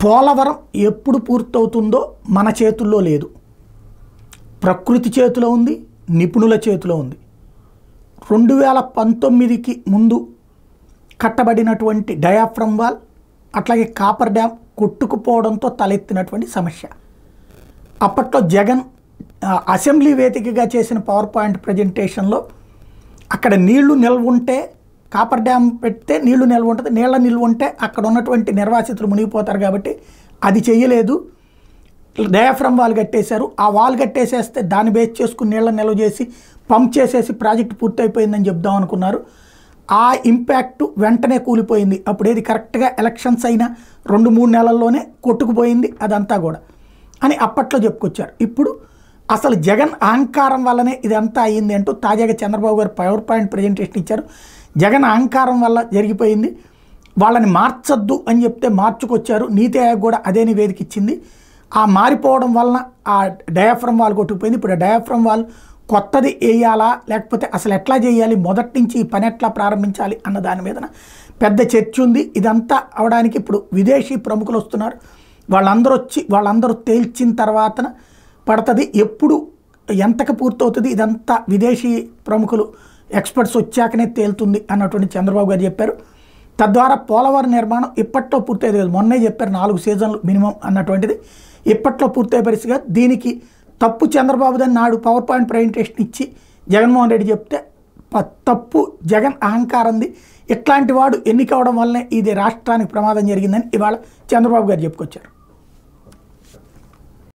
పోలవరం ఎప్పుడు పూర్తవుతుందో మన చేతుల్లో లేదు ప్రకృతి చేతిలో ఉంది నిపుణుల చేతిలో ఉంది రెండు వేల పంతొమ్మిదికి ముందు కట్టబడినటువంటి డయాఫ్రమ్ వాల్ అట్లాగే కాపర్ డ్యామ్ కొట్టుకుపోవడంతో తలెత్తినటువంటి సమస్య అప్పట్లో జగన్ ఆ, అసెంబ్లీ వేదికగా చేసిన పవర్ పాయింట్ ప్రజెంటేషన్లో అక్కడ నీళ్లు నిల్వ ఉంటే కాపర్ డ్యామ్ పెడితే నీళ్లు నిల్వ ఉంటుంది నీళ్ళ నిల్వ ఉంటే అక్కడ ఉన్నటువంటి నిర్వాసితులు మునిగిపోతారు కాబట్టి అది చెయ్యలేదు డయాఫ్రమ్ వాల్ కట్టేశారు ఆ వాల్ కట్టేసేస్తే దాన్ని బేస్ చేసుకుని నీళ్ళ నిల్వ చేసి పంప్ చేసేసి ప్రాజెక్ట్ పూర్తయిపోయిందని చెప్దాం అనుకున్నారు ఆ ఇంపాక్ట్ వెంటనే కూలిపోయింది అప్పుడు ఏది కరెక్ట్గా ఎలక్షన్స్ అయిన రెండు మూడు నెలల్లోనే కొట్టుకుపోయింది అదంతా కూడా అని అప్పట్లో చెప్పుకొచ్చారు ఇప్పుడు అసలు జగన్ అహంకారం వల్లనే ఇదంతా అయ్యింది అంటూ తాజాగా చంద్రబాబు గారు పవర్ పాయింట్ ప్రజెంటేషన్ ఇచ్చారు జగన్ అహంకారం వల్ల జరిగిపోయింది వాళ్ళని మార్చొద్దు అని చెప్తే మార్చుకొచ్చారు నీతి ఆయోగ్ కూడా అదే నివేదిక ఇచ్చింది ఆ మారిపోవడం వలన ఆ డయాఫ్రమ్ వాల్ కొట్టుకుపోయింది ఇప్పుడు ఆ డయాఫ్రమ్ వాల్ కొత్తది వేయాలా లేకపోతే అసలు ఎట్లా చేయాలి మొదటి నుంచి ఈ పని ఎట్లా ప్రారంభించాలి అన్న దాని మీద పెద్ద చర్చ ఉంది ఇదంతా అవడానికి ఇప్పుడు విదేశీ ప్రముఖులు వస్తున్నారు వాళ్ళందరూ వచ్చి వాళ్ళందరూ తేల్చిన తర్వాతన పడుతుంది ఎప్పుడు ఎంతకు పూర్తవుతుంది ఇదంతా విదేశీ ప్రముఖులు ఎక్స్పర్ట్స్ వచ్చాకనే తేలుతుంది అన్నటువంటి చంద్రబాబు గారు చెప్పారు తద్వారా పోలవరం నిర్మాణం ఇప్పట్లో పూర్తయ్యేది కాదు మొన్నే చెప్పారు నాలుగు సీజన్లు మినిమం అన్నటువంటిది ఇప్పట్లో పూర్తయ్యే పరిస్థితిగా దీనికి తప్పు చంద్రబాబుదని నాడు పవర్ పాయింట్ ప్రజెంటేషన్ ఇచ్చి జగన్మోహన్ రెడ్డి చెప్తే ప- తప్పు జగన్ అహంకారంది ఇట్లాంటి వాడు ఎన్నికవడం వల్లనే ఇది రాష్ట్రానికి ప్రమాదం జరిగిందని ఇవాళ చంద్రబాబు గారు చెప్పుకొచ్చారు